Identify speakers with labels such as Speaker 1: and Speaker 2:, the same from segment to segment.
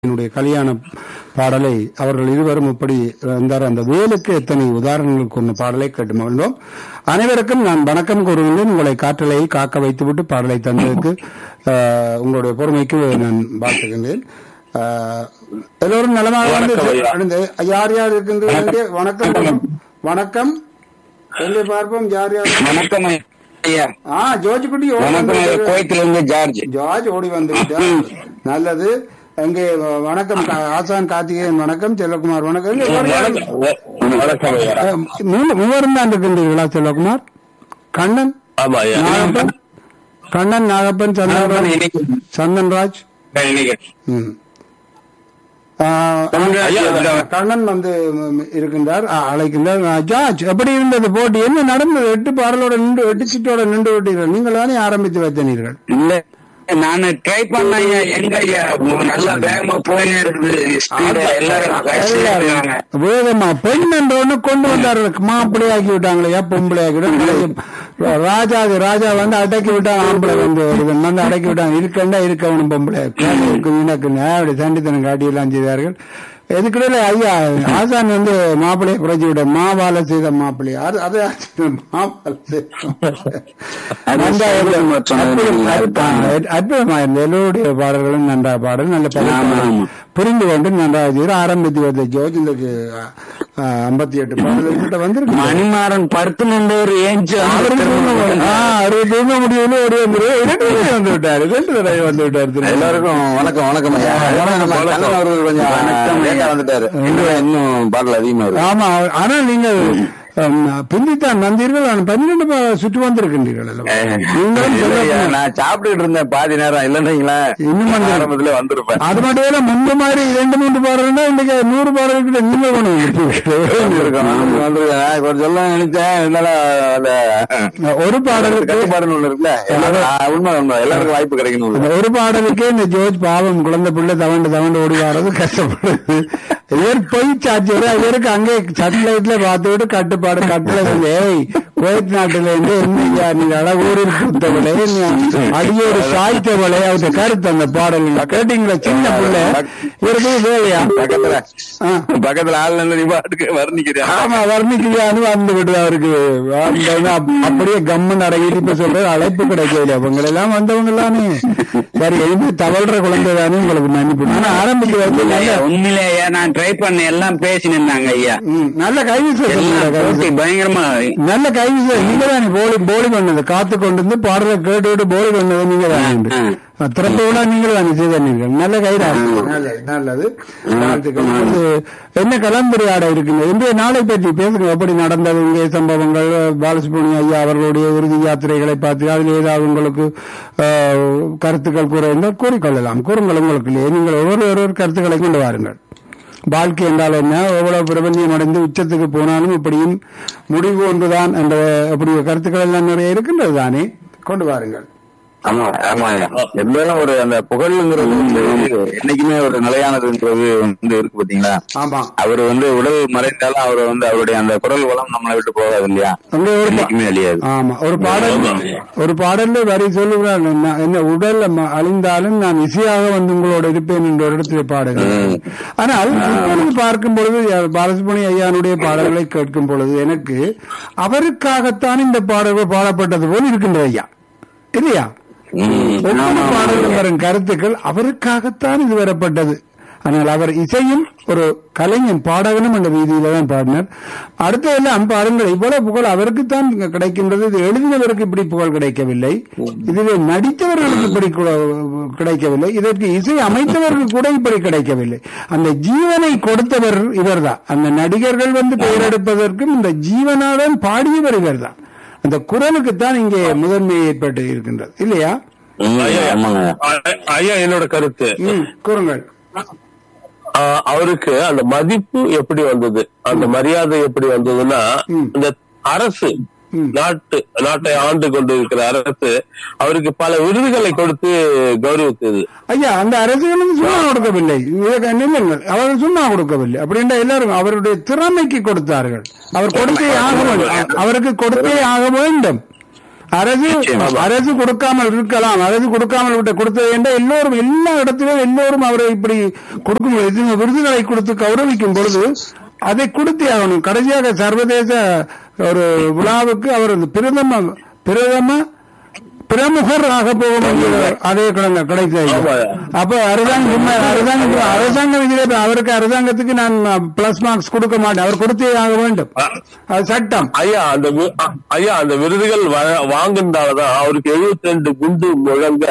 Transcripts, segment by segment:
Speaker 1: என்னுடைய கல்யாண பாடலை அவர்கள் இருவரும் இப்படி வந்தார் அந்த வேலுக்கு எத்தனை உதாரணங்கள் கொண்ட பாடலை கேட்டு மகிழ்ந்தோம் அனைவருக்கும் நான் வணக்கம் கூறுகின்றேன் உங்களை காற்றலையை காக்க வைத்துவிட்டு பாடலை தந்ததற்கு ஆஹ், உங்களுடைய பொறுமைக்கு நான் வாழ்த்துகின்றேன் ஆஹ், எல்லோரும் நலமாக வந்து அடைந்து யார் யார் இருக்கின்றீர்கள் வணக்கம் வணக்கம் எங்கே பார்ப்போம் யார் யார்
Speaker 2: வணக்கம் ஐயா
Speaker 1: ஆ ஜோர்ஜ் குட்டி ஓடி
Speaker 2: வணக்கம் ஐயா
Speaker 1: வந்து
Speaker 2: கோயத்துல இருந்து ஜார்ஜ்
Speaker 1: ஜார்ஜ் ஓடி வந்துவிட்டார் நல்லது அங்கே வணக்கம் கா- ஆசான் கார்த்திகேயன் வணக்கம் செல்வகுமார் வணக்கம் இங்க ஒரு யாரு-
Speaker 2: வணக்கம் ஐயா
Speaker 1: அஹ், மூணு- மூவரும் தான் இருக்கின்றீர்களா செல்வகுமார் கண்ணன்
Speaker 3: ஆமா ஐயா
Speaker 1: நாகப்பன் கண்ணன் நாகப்பன் சந்திரராஜ் சந்தன்ராஜ் ம். ஆஹ்,
Speaker 2: ஐயா,
Speaker 1: கண்ணன் வந்து ம், இருக்கின்றார் ஆ, அழைக்கின்றார் ஆ, ஜார்ஜ் எப்படி இருந்தது போட்டி என்ன நடந்தது எட்டு பாடலோட நின்று எட்டு சீட்டோட நின்று விட்டீர்கள் நீங்கள் தானே ஆரம்பித்து வைத்தனீர்கள்
Speaker 2: இல்ல நான் ட்ரை பண்ண ஐயா எங்க ஐயா நல்லா வேகமா போயினே இருக்குது ஸ்பீட் எல்லாரும் கடைசியா இருக்காங்க
Speaker 1: வேகமா பெண் என்ற ஒண்ணு கொண்டு வந்தாரு மாப்பிள்ளை ஆக்கி விட்டாங்களே பொம்பளை ஆக்கி விட்டாங்க ராஜா ராஜா வந்து அடக்கி விட்டாங்க ஆம்பளை வந்து ஒருவன் வந்து அடக்கி விட்டாங்க இருக்கண்டா இருக்கவனும் பொம்பளை இருக்கு எனக்கு அப்படி சண்டித்தனம் காட்டியெல்லாம் செய்தார்கள் எதுக்கிடையில ஐயா ஆசான் வந்து மாப்பிள்ளையை குறைச்சி விட மாவால செய்த மாப்பிள்ளை அது அது மாவால அற்புதமா இருந்தது எல்லோருடைய பாடல்களும் நன்றா பாடல் நல்ல
Speaker 2: ஆமா,
Speaker 1: பாடல்
Speaker 2: ஆமா.
Speaker 1: புரிந்து கொண்டு நன்றாக செய்து ஆரம்பித்து வந்த ஜோஜ் இந்த ஐம்பத்தி எட்டு பாடல்கள் கிட்ட வந்திருக்கு
Speaker 2: மணிமாறன் படுத்து நின்றவர் ஏஞ்சு
Speaker 1: ஆ, அறுபது தூங்க முடியல ஓடி வந்து இரண்டு தடவை வந்து விட்டாரு ரெண்டு தடவை வந்து விட்டாரு திரும்ப.
Speaker 4: எல்லாருக்கும் வணக்கம் வணக்கம் ஐயா கண்ணன் அவர்கள் கொஞ்சம்
Speaker 2: வணக்கம்.
Speaker 4: லேட்டா வந்துட்டாரு இன்னும் பாடல் அதிகமா இருக்கு
Speaker 1: ஆமா ஆனா நீங்கள் ஹம், பிந்தித்தான் வந்தீர்கள் ஆனால் பன்னிரண்டு பா- சுற்றி வந்திருக்கின்றீர்கள் அல்லவா? நீங்களும்
Speaker 4: இல்லையா,
Speaker 1: சொல்லக்கூடாது.
Speaker 4: நான் சாப்பிட்டுட்டு இருந்தேன் பாதி நேரம் இல்லைன்னீங்களா
Speaker 1: இன்னும் வந்து-
Speaker 4: ஆரம்பத்துல வந்திருப்பேன்
Speaker 1: அது மட்டும் இல்ல முன்பு மாதிரி ரெண்டு மூன்று பாடல்னா இன்னைக்கு நூறு பாடல் கிட்ட நீங்க கொண்டு
Speaker 4: வந்திருக்கேன், வந்திருக்கேன் கொஞ்சம் சொல்ல நினைச்சேன் இருந்தாலும் அந்த
Speaker 1: ஒரு பாடலுக்கு
Speaker 4: கட்டுப்பாடுன்னு ஒண்ணு இருக்குல்ல எல்லாரும் ஆ, உண்மை உண்மை எல்லாருக்கும் வாய்ப்பு கிடைக்கணும்
Speaker 1: அந்த ஒரு பாடலுக்கே இந்த ஜோர்ஜ் பாவம் குழந்தை பிள்ளை தவண்டு தவண்டு ஓடி வர்றது கஷ்டப்படுது இவர் பொய் சாட்சி விட இவருக்கு அங்கே சட்டலைட்ல பார்த்து விட்டு கட்டுப்பாடு கட்டளை வந்து, ஏய் குவைத் நாட்டுல இருந்து என்னையா நீ அழகூரில் கொடுத்தவளே நீ அடியோடு சாய்த்தவளே அவருடைய கருத்து அந்த பாடல் கேட்டீங்களா சின்ன பிள்ளை இவருக்கு வேலையா
Speaker 4: பக்கத்துல
Speaker 1: ஆ.
Speaker 4: பக்கத்துல ஆள் நின்று நீ பாட்டுக்கு வர்ணிக்கிறேன்
Speaker 1: ஆமா வர்ணிக்கலையான்னு வந்து விடுது அவருக்கு அந்த அப்- அப்படியே கம்மன் அடங்கிட்டு இப்ப சொல்ற அழைப்பு கிடைக்கல அவங்க எல்லாம் வந்தவங்க எல்லாமே சரி எழுந்து தவழ்ற குழந்தை தானே உங்களுக்கு மன்னிப்பு ஆனா ஆரம்பிக்க வைக்க நல்ல
Speaker 2: உண்மையிலே ஐயா நான் ட்ரை பண்ண எல்லாம் பேசி நின்னாங்க ஐயா
Speaker 1: ம், நல்ல கைவி
Speaker 2: எல்லாம் போட்டி பயங்கரமா
Speaker 1: நல்ல கைவி நீங்க தானே போலி போலி பண்ணது காத்து கொண்டு வந்து பாடலை கேட்டு விட்டு போலி பண்ணது நீங்க தானே திறப்பு விட நீங்கள் தானே செய்தீங்க நல்ல கைதான் நல்லது நல்லது வாழ்த்துக்கள். இது என்ன கலந்துரையாட இருக்குங்க இன்றைய நாளை பற்றி பேசுங்க எப்படி நடந்தது இங்கே சம்பவங்கள் பாலசுப்ரமணிய ஐயா அவர்களுடைய இறுதி யாத்திரைகளை பார்த்து அதில் ஏதாவது உங்களுக்கு ஆஹ், கருத்துக்கள் கூற இருந்தால் கூறிக்கொள்ளலாம் கூறுங்கள் உங்களுக்கு இல்லையே நீங்கள் ஒவ்வொரு ஒருவர் கருத்துக்களை கொண்டு வாருங்கள் வாழ்க்கை என்றால் என்ன எவ்வளவு பிரபஞ்சம் அடைந்து உச்சத்துக்கு போனாலும் இப்படியும் முடிவு ஒன்றுதான் என்ற அப்படி கருத்துக்கள் எல்லாம் நிறைய இருக்கின்றது தானே கொண்டு வாருங்கள்
Speaker 4: ஆமா ஆமா இருந்தாலும் ஒரு அந்த புகழ்ங்கிறது வந்து என்னைக்குமே ஒரு நிலையானதுன்றது வந்து இருக்கு பாத்தீங்களா
Speaker 1: ஆமா
Speaker 4: அவர் வந்து உடல் மறைந்தாலும் அவர் வந்து அவருடைய அந்த குரல் வளம் நம்மளை விட்டு போகாது இல்லையா
Speaker 1: அங்க ஒரு பா-
Speaker 4: என்னைக்குமே அழியாது
Speaker 1: ஆமா ஒரு பாடல் ஒரு பாடல்ல வரி சொல்லுகிறார் நான் என்ன உடல் ம- அழிந்தாலும் நான் இசையாக வந்து உங்களோட இருப்பேன் என்ற ஒரு இடத்துல பாடுகிறேன் ஆனால் இப்பொழுது பார்க்கும் பொழுது அஹ், பாலசுப்ரமணிய ஐயானுடைய பாடல்களை கேட்கும் பொழுது எனக்கு அவருக்காகத்தான் இந்த பாடல்கள் பாடப்பட்டது போல் இருக்கின்றது ஐயா இல்லையா ஒவ்வொரு பாடலும் வரும் கருத்துக்கள் அவருக்காகத்தான் இது வரப்பட்டது ஆனால் அவர் இசையும் ஒரு கலைஞன் பாடகனும் என்ற ரீதியில தான் பாடினார் அடுத்த எல்லாம் பாருங்கள் இவ்வளவு புகழ் அவருக்குத்தான் இங்க கிடைக்கின்றது இது எழுதினவருக்கு இப்படி புகழ் கிடைக்கவில்லை இதில் நடித்தவர்களுக்கு இப்படி கு- கிடைக்கவில்லை இதற்கு இசை அமைத்தவர்கள் கூட இப்படி கிடைக்கவில்லை அந்த ஜீவனை கொடுத்தவர் இவர்தான் அந்த நடிகர்கள் வந்து பெயரெடுப்பதற்கும் இந்த ஜீவனாதான் பாடியவர் இவர்தான் அந்த குரலுக்குத்தான் இங்கே முதன்மை ஏற்பட்டு இருக்கின்றது இல்லையா
Speaker 4: ஆமாங்க
Speaker 3: ஐ- ஐயா என்னோட கருத்து
Speaker 1: ம் கூறுங்கள்
Speaker 3: ஆ, அவருக்கு அந்த மதிப்பு எப்படி வந்தது அந்த மரியாதை எப்படி வந்ததுன்னா
Speaker 1: ம்.
Speaker 3: இந்த அரசு
Speaker 1: ம்.
Speaker 3: நாட்டு நாட்டை ஆண்டு கொண்டு இருக்கிற அரசு அவருக்கு பல விருதுகளை கொடுத்து கௌரவித்தது
Speaker 1: ஐயா அந்த அரசியலும் சும்மா கொடுக்கவில்லை விவேக- நில்லுங்கள் அவர்கள் சும்மா கொடுக்கவில்லை அப்படின்ற எல்லாரும் அவருடைய திறமைக்கு கொடுத்தார்கள் அவர் கொடுத்தே ஆக வேண்டும் அவருக்கு கொடுத்தே ஆக வேண்டும் அரசு அரசு கொடுக்காமல் இருக்கலாம் அரசு கொடுக்காமல் விட்டு கொடுத்தது என்றால் எல்லோரும் எல்லா இடத்திலும் எல்லோரும் அவரை இப்படி கொடுக்கும் பொழுது, இந்த விருதுகளை கொடுத்து கௌரவிக்கும் பொழுது அதை கொடுத்தே ஆகணும் கடைசியாக சர்வதேச ஒரு விழாவுக்கு அவர் இந்த பிரதம பிரதம பிரமுகர் ஆக போகும் என்கிற அதே கிழங்க கிடைத்தது
Speaker 3: ஆமா.
Speaker 1: அப்ப அரசாங்கம் உண்மை அரசாங்கம் அரசாங்கம் இதிலே அவருக்கு அரசாங்கத்துக்கு நான் பிளஸ் மார்க்ஸ் கொடுக்க மாட்டேன் அவர் கொடுத்தே ஆக வேண்டும் அது சட்டம்
Speaker 3: ஐயா அந்த வி- அ- ஐயா அந்த விருதுகள் வ- வாங்குனதாலதான் அவருக்கு 72 ரெண்டு குண்டு முழங்க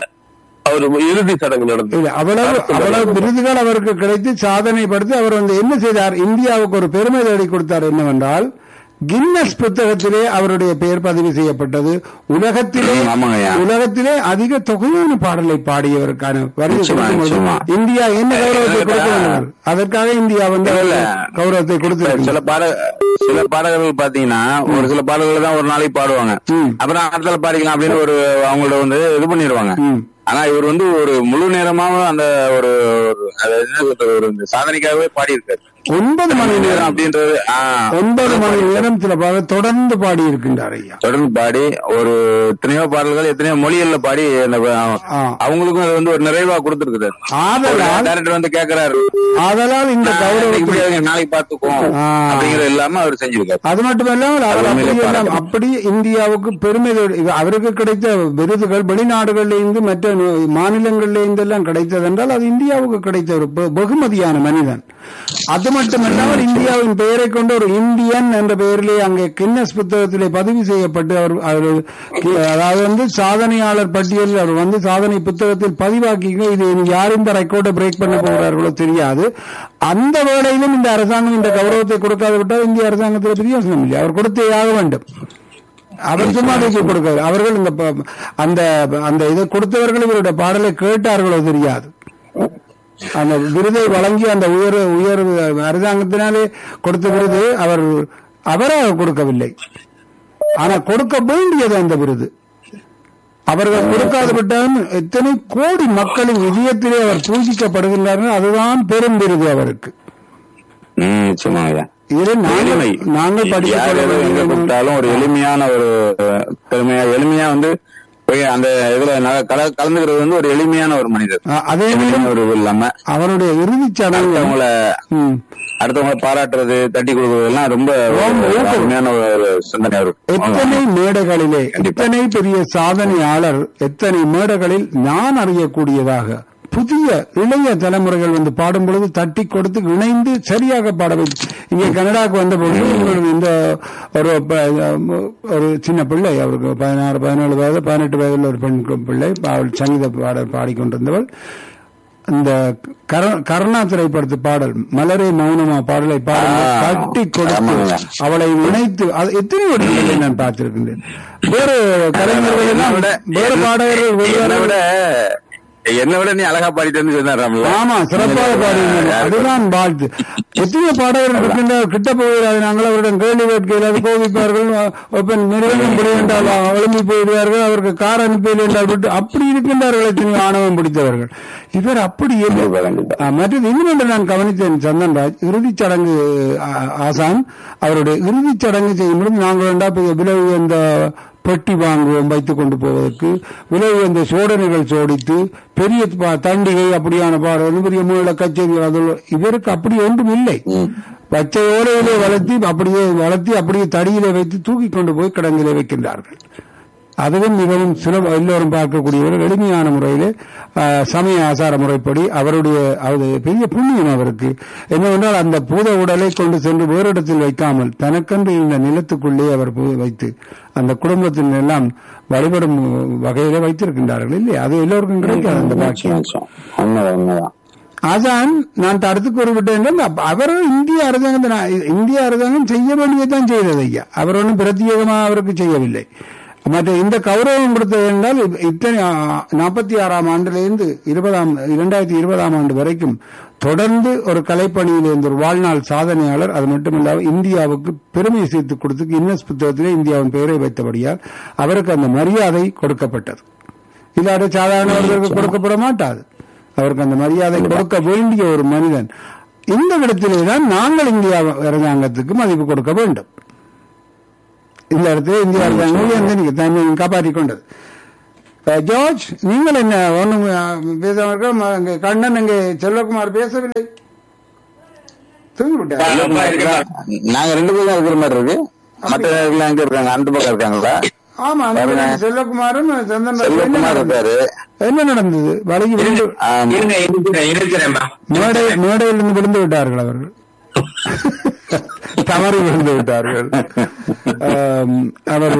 Speaker 3: அவர் இறுதி சடங்கு நடந்தது
Speaker 1: இல்ல அவ்வளவு அவ்வளவு விருதுகள் அவருக்கு கிடைத்து சாதனை படுத்தி அவர் வந்து என்ன செய்தார் இந்தியாவுக்கு ஒரு பெருமை தேடி கொடுத்தார் என்னவென்றால் கின்னஸ் புத்தகத்திலே அவருடைய பெயர் பதிவு செய்யப்பட்டது உலகத்திலே
Speaker 4: ம், ஆமாங்க ஐயா.
Speaker 1: உலகத்திலே அதிக தொகையான பாடலை பாடியவருக்கான வரிசை
Speaker 4: நிச்சயமா,
Speaker 1: கொடுக்கும்போது
Speaker 4: நிச்சயமா.
Speaker 1: இந்தியா என்ன கௌரவத்தை
Speaker 4: இல்ல,
Speaker 1: கொடுக்க வேண்டும் அதற்காக இந்தியா வந்து
Speaker 4: இல்ல.
Speaker 1: கௌரவத்தை கொடுத்து
Speaker 4: சில பாட சில பாடகர்கள் பாத்தீங்கன்னா ஒரு சில பாடல்கள் தான் ஒரு நாளைக்கு பாடுவாங்க
Speaker 1: ம்.
Speaker 4: அப்புறம் அடுத்த பாடிக்கலாம் அப்படின்னு ஒரு அவங்களோட வந்து இது பண்ணிடுவாங்க
Speaker 1: ம்.
Speaker 4: ஆனா இவர் வந்து ஒரு முழு நேரமாவும் அந்த ஒரு ஒரு- அது என்ன சொல்றது, ஒரு இந்த சாதனைக்காகவே பாடி இருக்காரு
Speaker 1: ஒன்பது மணி நேரம்
Speaker 4: நேரம் அப்படின்றது ஆ,
Speaker 1: ஒன்பது மணி நேரம் சில பாட தொடர்ந்து பாடி இருக்கின்றார் ஐயா
Speaker 4: தொடர்ந்து பாடி ஒரு எத்தனையோ பாடல்கள் எத்தனையோ மொழிகள்ல பாடி அந்த
Speaker 1: ஆ.
Speaker 4: அவங்களுக்கும் அது வந்து ஒரு நிறைவா கொடுத்துருக்குறாரு
Speaker 1: ஆதலால்
Speaker 4: டேரக்டர் வந்து கேக்குறாரு
Speaker 1: ஆதலால் இந்த கௌரவத்தை
Speaker 4: இப்படி அவங்க நாளைக்கு பாத்துக்குவோம்
Speaker 1: ஆ.
Speaker 4: அப்படிங்கறது இல்லாம அவர் செஞ்சிருக்காரு
Speaker 1: அது மட்டுமல்லாமல் அவர்
Speaker 4: அது
Speaker 1: அப்படி
Speaker 4: உண்மையிலே
Speaker 1: எல்லாம்
Speaker 4: பாராட்டு.
Speaker 1: அப்படி இந்தியாவுக்கு பெருமை தேடி- இது அவருக்கு கிடைத்த விருதுகள் வெளிநாடுகளில் இருந்து மற்ற மாநிலங்களில் இருந்து எல்லாம் கிடைத்தது என்றால் அது இந்தியாவுக்கு கிடைத்த ஒரு பெ- வெகுமதியான மனிதன் அது மட்டுமல்லாமல் இந்தியாவின் பெயரை கொண்டு ஒரு இந்தியன் என்ற பெயரிலே அங்கே கின்னஸ் புத்தகத்திலே பதிவு செய்யப்பட்டு அவர் அவர் கி- அதாவது வந்து சாதனையாளர் பட்டியலில் அவர் வந்து சாதனை புத்தகத்தில் பதிவாக்கிங்க இது யார் இந்த ரெக்கார்டை பிரேக் பண்ண போகிறார்களோ தெரியாது அந்த வேளையிலும் இந்த அரசாங்கம் இந்த கௌரவத்தை கொடுக்காது விட்டால் இந்திய அரசாங்கத்தில் பிரயோசனம் இல்லை அவர் கொடுத்தே ஆக வேண்டும் அவர் சும்மா தூக்கி கொடுக்காது அவர்கள் இந்த ப- அந்த அந்த இதை கொடுத்தவர்கள் இவருடைய பாடலை கேட்டார்களோ தெரியாது அந்த விருதை வழங்கி அந்த உயர் உயர் அரசாங்கத்தினாலே கொடுத்த விருது அவர் அவராக கொடுக்கவில்லை ஆனா கொடுக்க வேண்டியது அந்த விருது அவர்கள் கொடுக்காது விட்டாலும் எத்தனை கோடி மக்களின் இதயத்திலே அவர் பூஜிக்கப்படுகின்றார்கள் அதுதான் பெரும் விருது அவருக்கு
Speaker 4: ம், நிச்சயமா ஐயா.
Speaker 1: இது நாங்கள்
Speaker 4: எளிமை.
Speaker 1: நாங்கள் படித்துக்
Speaker 4: யார்
Speaker 1: கொள்ள
Speaker 4: எதை எங்க
Speaker 1: வேண்டிய
Speaker 4: கொடுத்தாலும் ஒரு எளிமையான ஒரு அஹ், பெருமையா எளிமையா வந்து போய் அந்த இதுல ந- கல- கலந்துக்கிறது வந்து ஒரு எளிமையான ஒரு மனிதர்
Speaker 1: அ- அதே நேரம்
Speaker 4: ஒரு இது இல்லாம
Speaker 1: அவருடைய இறுதிச் சடங்கு
Speaker 4: அவங்கள
Speaker 1: ம்.
Speaker 4: அடுத்தவங்களை பாராட்டுறது தட்டி கொடுக்கறது எல்லாம் ரொம்ப ஒரு அருமையான ஒரு சிந்தனை அவருக்கு
Speaker 1: எத்தனை மேடைகளிலே எத்தனை பெரிய சாதனையாளர் எத்தனை மேடைகளில் நான் அறியக்கூடியதாக புதிய இளைய தலைமுறைகள் வந்து பாடும் பொழுது தட்டி கொடுத்து இணைந்து சரியாக பாட வைத்து இங்கே கனடாவுக்கு வந்த பொழுது உங்களுக்கு இந்த ஒரு ப- ஒரு சின்ன பிள்ளை அவருக்கு பதினாறு பதினேழு வயது பதினெட்டு வயதுல ஒரு பெண் பிள்ளை அவள் சங்கீத பாடல் பாடிக்கொண்டிருந்தவள் அந்த கர- கருணா திரைப்படத்து பாடல் மலரே மௌனமா பாடலை பாடல்
Speaker 4: ஆ,
Speaker 1: தட்டி கொடுத்து
Speaker 4: ஆமாங்க.
Speaker 1: அவளை இணைத்து அது எத்தனை இடங்களில் நான் பார்த்திருக்கின்றேன் வேறு கலைஞர்கள் எல்லாம்
Speaker 4: என்னை விட-
Speaker 1: வேறு பாடகர்கள்
Speaker 4: என்னை
Speaker 1: வெவ்வேறு
Speaker 4: விட என்னை விட நீ அழகா பாடிட்டு சொன்னாராம்ல
Speaker 1: ஆமா சிறப்பாக பாடுகிறீர்கள் அதுதான் வாழ்த்து எத்தனை பாடகர்கள் இருக்கின்ற கிட்ட போகிறார்கள் நாங்கள் அவரிடம் கேள்வி கேட்கையில் அது கோபிப்பார்கள் ஒப்பன் நிறுவனம் இப்படி என்றால் எழும்பி போயிடுவார்கள் அவருக்கு கார் அனுப்பியது என்றால் விட்டு அப்படி இருக்கின்றார்கள் எத்தனை ஆணவம் பிடித்தவர்கள் இவர் அப்படி இல்லை ஆ, மற்றது இன்னொன்று நான் கவனித்தேன் சந்தன்ராஜ் இறுதிச் சடங்கு ஆ, ஆசான் அவருடைய இறுதிச் சடங்கு செய்யும் பொழுது நாங்கள் வேண்டா விலை உயர்ந்த பெட்டி வாங்குவோம் வைத்துக் கொண்டு போவதற்கு விலை உயர்ந்த சோடனைகள் சோடித்து பெரிய பா- தண்டிகை அப்படியான பாடல் பெரிய மூல கச்சேரிகள் அதில் இவருக்கு அப்படி ஒன்றும் இல்லை பச்சை ஓலையிலே வளர்த்தி அப்படியே வளர்த்தி அப்படியே தடியிலே வைத்து தூக்கி கொண்டு போய் கிடங்கிலே வைக்கின்றார்கள் அதுவும் மிகவும் சுலப எல்லோரும் பார்க்கக்கூடிய ஒரு எளிமையான முறையிலே ஆ, சமய ஆசார முறைப்படி அவருடைய அது பெரிய புண்ணியம் அவருக்கு என்னவென்றால் அந்த பூத உடலை கொண்டு சென்று வேறு இடத்தில் வைக்காமல் தனக்கென்று இந்த நிலத்துக்குள்ளே அவர் பூ- வைத்து அந்த குடும்பத்தின் எல்லாம் வழிபடும் வகையிலே வைத்திருக்கின்றார்கள் இல்லையா அது எல்லோருக்கும் கிடைக்காது அந்த பாக்கியம்
Speaker 4: உண்மைதான் உண்மைதான்
Speaker 1: ஆசான் நான் தடுத்து கூறிவிட்டேன் அவரும் இந்திய அரசாங்கம் இந்திய அரசாங்கம் செய்ய வேண்டியதான் செய்தது ஐயா அவர் ஒன்றும் பிரத்யேகமாக அவருக்கு செய்யவில்லை மற்ற இந்த கௌரவம் கொடுத்தது என்றால் இ- இத்தனை நாற்பத்தி ஆறாம் ஆண்டிலிருந்து இருபதாம் இரண்டாயிரத்தி இருபதாம் ஆண்டு வரைக்கும் தொடர்ந்து ஒரு கலைப்பணியில் இருந்த ஒரு வாழ்நாள் சாதனையாளர் அது மட்டுமில்லாமல் இந்தியாவுக்கு பெருமை சேர்த்து கொடுத்து கின்னஸ் புத்தகத்திலே இந்தியாவின் பெயரை வைத்தபடியால் அவருக்கு அந்த மரியாதை கொடுக்கப்பட்டது இல்லாத சாதாரணவர்களுக்கு கொடுக்கப்பட மாட்டாது அவருக்கு அந்த மரியாதை கொடுக்க வேண்டிய ஒரு மனிதன் இந்த இடத்திலே தான் நாங்கள் இந்தியா அரசாங்கத்துக்கு மதிப்பு கொடுக்க வேண்டும் இந்த இடத்துல இந்திய அரசாங்கம் வந்து நீங்க தன்னை காப்பாற்றிக் கொண்டது அஹ், ஜார்ஜ் நீங்கள் என்ன ஒண்ணும் பேச கண்ணன் அங்கே செல்வகுமார் பேசவில்லை தூங்கி விட்டார்
Speaker 4: நாங்க ரெண்டு பேரும் தான் இருக்கிற மாதிரி இருக்கு மற்ற எல்லாம் எங்க இருக்காங்க அந்த பக்கம் இருக்காங்களா
Speaker 1: ஆமா அந்த பக்கம் செல்வகுமாரும் சந்தன் ராஜ் என்ன
Speaker 4: செல்வகுமார்
Speaker 1: நடந்தது?
Speaker 4: இருக்காரு
Speaker 1: என்ன நடந்தது வழங்கி விழுந்து
Speaker 4: ஆமா.
Speaker 2: இருங்க இருக்கிறேன் இருக்கிறேன்பா
Speaker 1: மேடை மேடையிலிருந்து விழுந்து விட்டார்கள் அவர்கள் தவறி விழுந்து விட்டார்கள் ஆம், அவர்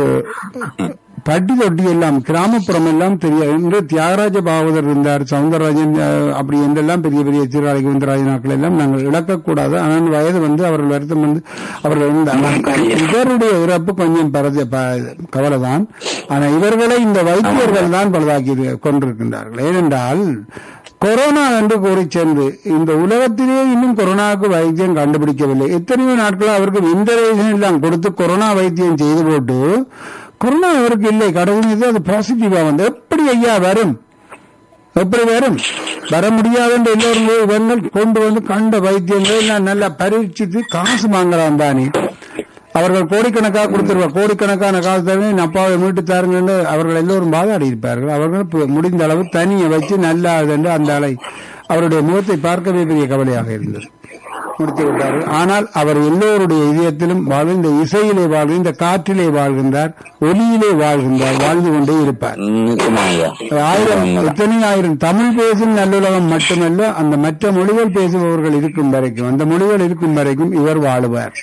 Speaker 1: பட்டி தொட்டி எல்லாம் கிராமப்புறம் எல்லாம் தெரியாது இன்று தியாகராஜ பாகவதர் இருந்தார் சவுந்தரராஜன் அஹ், அப்படி என்றெல்லாம் பெரிய பெரிய சீராளி குந்தராஜனாக்கள் எல்லாம் நாங்கள் இழக்கக்கூடாது ஆனால் வயது வந்து அவர்கள் வருத்தம் வந்து அவர்கள் இருந்தார் இவருடைய இறப்பு கொஞ்சம் பரத ப- கவலைதான் ஆனா இவர்களை இந்த வைத்தியர்கள் தான் பழுதாக்கி கொண்டிருக்கின்றார்கள் ஏனென்றால் கொரோனா என்று கூறி சென்று இந்த உலகத்திலே இன்னும் கொரோனாவுக்கு வைத்தியம் கண்டுபிடிக்கவில்லை எத்தனையோ நாட்கள் அவருக்கு இன்டர்வேஷன் எல்லாம் கொடுத்து கொரோனா வைத்தியம் செய்து போட்டு கொரோனா அவருக்கு இல்லை கடவுள் மீது அது பாசிட்டிவா வந்து எப்படி ஐயா வரும் எப்படி வரும் வர முடியாது என்று எல்லோரும் இவர்கள் கொண்டு வந்து கண்ட வைத்தியங்களை எல்லாம் நல்லா பரீட்சித்து காசு வாங்கலாம் தானே அவர்கள் கோடிக்கணக்காக கொடுத்துருவார் கோடிக்கணக்கான காசு தருவேன் என் அப்பாவை மீட்டு தாருங்கன்னு அவர்கள் எல்லோரும் பாதாடி இருப்பார்கள் அவர்கள் இப்ப முடிந்த அளவு தனியை வச்சு நல்லா என்று அந்த அலை அவருடைய முகத்தை பார்க்கவே பெரிய கவலையாக இருந்தது முடித்து விட்டார்கள் ஆனால் அவர் எல்லோருடைய இதயத்திலும் வாழ் இந்த இசையிலே வாழ் இந்த காற்றிலே வாழ்கின்றார் ஒலியிலே வாழ்கின்றார் வாழ்ந்து கொண்டே இருப்பார்
Speaker 4: ம், நிச்சயமா ஐயா.
Speaker 1: ஆயிரம் எத்தனை ஆயிரம் தமிழ் பேசும் நல்லுலகம் மட்டுமல்ல அந்த மற்ற மொழிகள் பேசுபவர்கள் இருக்கும் வரைக்கும் அந்த மொழிகள் இருக்கும் வரைக்கும் இவர் வாழுவார்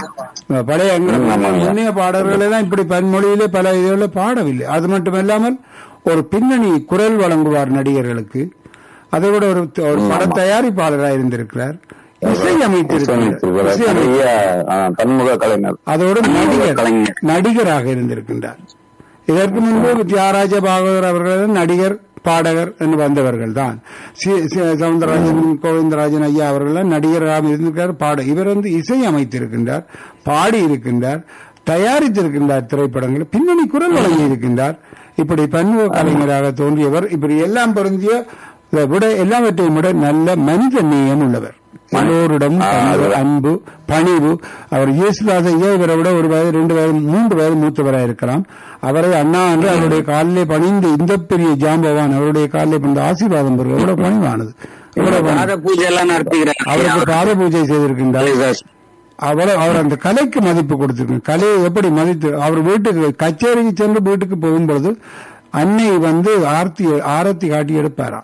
Speaker 1: பழைய முன்னைய பாடல்கள் எல்லாம் இப்படி பன்மொழியிலே பல இதுகளில் பாடவில்லை அது மட்டுமல்லாமல் ஒரு பின்னணி குரல் வழங்குவார் நடிகர்களுக்கு அதை விட ஒரு ஒரு பட தயாரிப்பாளராக இருந்திருக்கிறார் இசை அமைத்திருக்கிறார் இசை அமைத்து
Speaker 4: நிறைய ஆ, பன்முக கலைஞர்
Speaker 1: அதோடு நடிகர்
Speaker 4: கலைஞர்.
Speaker 1: நடிகராக இருந்திருக்கின்றார் இதற்கு முன்பு தியாகராஜ பாகவதர் அவர்கள் நடிகர் பாடகர் என்று வந்தவர்கள் தான் சி- சி- சவுந்தரராஜன் கோவிந்தராஜன் ஐயா அவர்கள் நடிகராக இருந்திருக்கார் பாட இவர் வந்து இசை அமைத்திருக்கின்றார் பாடி இருக்கின்றார் தயாரித்திருக்கின்றார் திரைப்படங்கள் பின்னணி குரல் வழங்கி இருக்கின்றார் இப்படி பன்முக கலைஞராக தோன்றியவர் இப்படி எல்லாம் பொருந்திய இதை விட எல்லாவற்றையும் விட நல்ல மனித நேயம் உள்ளவர் எல்லோரிடம் பணிவு, அன்பு பணிவு அவர் இயேசுதாஸ் ஐயா இவரை விட ஒரு வயது ரெண்டு வயது மூன்று வயது மூத்தவராக இருக்கலாம் அவரை அண்ணா என்று அவருடைய காலிலே பணிந்து இந்த பெரிய ஜாம்பவான் அவருடைய காலிலே பணிந்த ஆசீர்வாதம் பெறுவது எவ்வளவு பணிவானது எவ்வளவு பணிவு.
Speaker 2: பாத பூஜை எல்லாம் நடத்திக்கிறேன்
Speaker 1: அவருக்கு பாத பூஜை செய்திருக்கின்றார் அவர் அவர் அந்த கலைக்கு மதிப்பு கொடுத்திருக்கார் கலையை எப்படி மதித்து அவர் வீட்டுக்கு கச்சேரிக்கு சென்று வீட்டுக்கு போகும்பொழுது அன்னை வந்து ஆர்த்தி ஆரத்தி காட்டி எடுப்பாராம்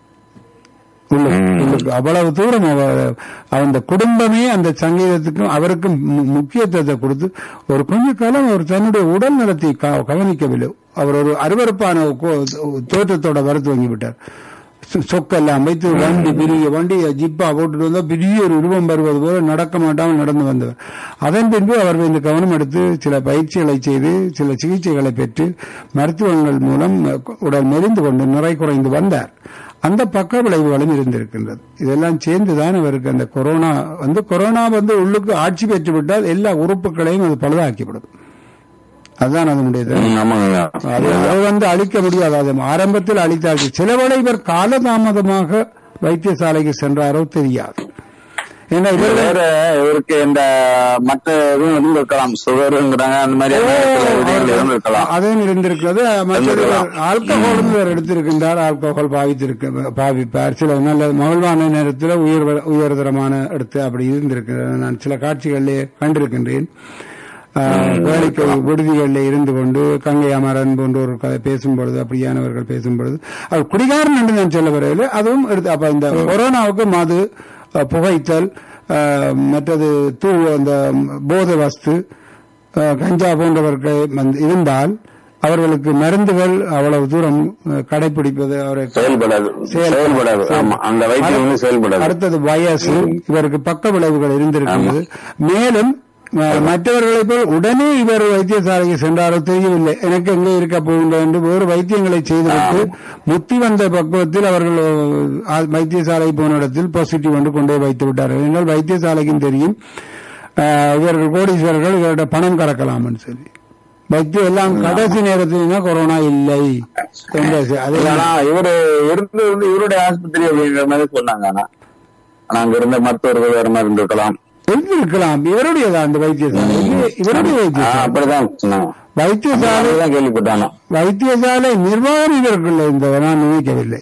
Speaker 1: உள்ள- உள்ளுக்கு. அவ்வளவு தூரம் அவ- அந்த குடும்பமே அந்த சங்கீதத்துக்கும் அவருக்கும் மு- முக்கியத்துவத்தை கொடுத்து ஒரு கொஞ்ச காலம் அவர் தன்னுடைய உடல் நலத்தை க- கவனிக்கவில்லை அவர் ஒரு அருவருப்பான கோ- தோற்றத்தோட வரத்து வாங்கி விட்டார் சொ- சொக்கெல்லாம் வைத்து வண்டி பெரிய வண்டி ஜிப்பா போட்டுட்டு வந்தா பெரிய ஒரு உருவம் வருவது போல நடக்க மாட்டாமல் நடந்து வந்தவர் அதன் பின்பு அவர் இந்த கவனம் எடுத்து சில பயிற்சிகளை செய்து சில சிகிச்சைகளை பெற்று மருத்துவங்கள் மூலம் உடல் மெலிந்து கொண்டு நிறை குறைந்து வந்தார் அந்த பக்க விளைவுகளும் இருந்திருக்கின்றது இதெல்லாம் சேர்ந்துதான் அவருக்கு அந்த கொரோனா வந்து கொரோனா வந்து உள்ளுக்கு ஆட்சி பெற்று விட்டால் எல்லா உறுப்புகளையும் அது பழுதாக்கிவிடும் அதுதான் அதனுடைய இது.
Speaker 4: ம், ஆமாங்க ஐயா.
Speaker 1: அது அது வந்து அழிக்க முடியாது அது ஆரம்பத்தில் அழித்தாச்சு சிலவளை இவர் காலதாமதமாக வைத்தியசாலைக்கு சென்றாரோ தெரியாது ஏன்னா இவர்
Speaker 4: வேற இவருக்கு இந்த மற்ற இதுவும் இருந்து இருக்கலாம் சுகருங்கிறாங்க அந்த மாதிரி இருந்து இருக்கலாம்
Speaker 1: அதுவும் இருந்திருக்கிறது மற்றது ஆல்கஹாலும் இவர் எடுத்திருக்கின்றார் ஆல்கஹால் பாவித்திருக்க பாவிப்பார் சில நல்ல மகிழ்வான நேரத்தில் உயர் உயர்தரமான எடுத்து அப்படி இருந்திருக்கிறது நான் சில காட்சிகளிலே கண்டிருக்கின்றேன் ஆஹ், வேலைக்கு விடுதிகளில் இருந்து கொண்டு கங்கை அமரன் போன்ற ஒரு கதை பேசும்பொழுது அப்படியானவர்கள் பேசும்பொழுது அவர் குடிகாரன் என்று நான் சொல்ல வரவில்லை அதுவும் எடுத்து அப்ப இந்த கொரோனாவுக்கு மது அஹ், புகைத்தல் அஹ், மற்றது தூ அந்த போதை வஸ்து அஹ், கஞ்சா போன்றவர்கள் வந்து இருந்தால் அவர்களுக்கு மருந்துகள் அவ்வளவு தூரம் அஹ், கடைபிடிப்பது அவரை
Speaker 4: செயல்படாது செயல்படாது ஆமா அந்த வைத்தியம் வந்து செயல்படாது
Speaker 1: அடுத்தது வயசு இவருக்கு பக்க விளைவுகள் இருந்திருக்கிறது மேலும் அஹ், மற்றவர்களைப் போல் உடனே இவர் வைத்தியசாலைக்கு சென்றாரோ தெரியவில்லை எனக்கு எங்கே இருக்க போகின்றது என்று வேறு வைத்தியங்களை செய்துவிட்டு முத்தி வந்த பக்குவத்தில் அவர்கள் அஹ், வைத்தியசாலை போன இடத்தில் பாசிட்டிவ் என்று கொண்டு போய் வைத்து விட்டார்கள் என்றால் வைத்தியசாலைக்கும் தெரியும் அஹ், இவர்கள் கோடீஸ்வரர்கள் இவர்கிட்ட பணம் கறக்கலாம்னு சொல்லி வைத்தியம் எல்லாம் கடைசி நேரத்தில் கொரோனா இல்லை என்று அது
Speaker 4: ஆனா இவரு இருந்து வந்து இவருடைய ஆஸ்பத்திரி அப்படிங்கிற மாதிரி சொன்னாங்க ஆனா ஆனா அங்க இருந்த மருத்துவர்கள் வேற மாதிரி இருந்திருக்கலாம்
Speaker 1: எழுந்திருக்கலாம் இவருடையதா அந்த வைத்தியசாலை இது இவருடைய
Speaker 4: ஆ,
Speaker 1: வைத்தியசாலை
Speaker 4: அப்படிதான் சொன்னாங்க
Speaker 1: வைத்தியசாலை
Speaker 4: அப்படிதான் கேள்விப்பட்டானோ
Speaker 1: வைத்தியசாலை நிர்வாகம் இதற்குள்ள இந்த நான் நினைக்கவில்லை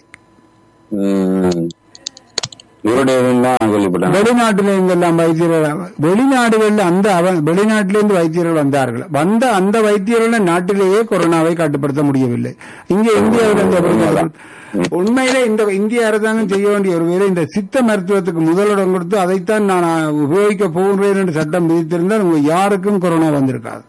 Speaker 4: ம். இவருடையதுன்னு தான் கேள்விப்பட்டாங்க
Speaker 1: வெளிநாட்டில இருந்தெல்லாம் வைத்தியர்கள் வெளிநாடுகள்ல அந்த அவ- வெளிநாட்டிலிருந்து வைத்தியர்கள் வந்தார்கள் வந்த அந்த வைத்தியர்கள் நாட்டிலேயே கொரோனாவை கட்டுப்படுத்த முடியவில்லை இங்கே இந்தியாவில் இருந்து எப்படி வந்தார்கள்? உண்மையிலே இந்த இந்திய அரசாங்கம் செய்ய வேண்டிய ஒரு வேலை இந்த சித்த மருத்துவத்துக்கு முதலிடம் கொடுத்து அதைத்தான் நான் உபயோகிக்க போகிறேன் என்று சட்டம் விதித்திருந்தால் உங்க யாருக்கும் கொரோனா வந்திருக்காது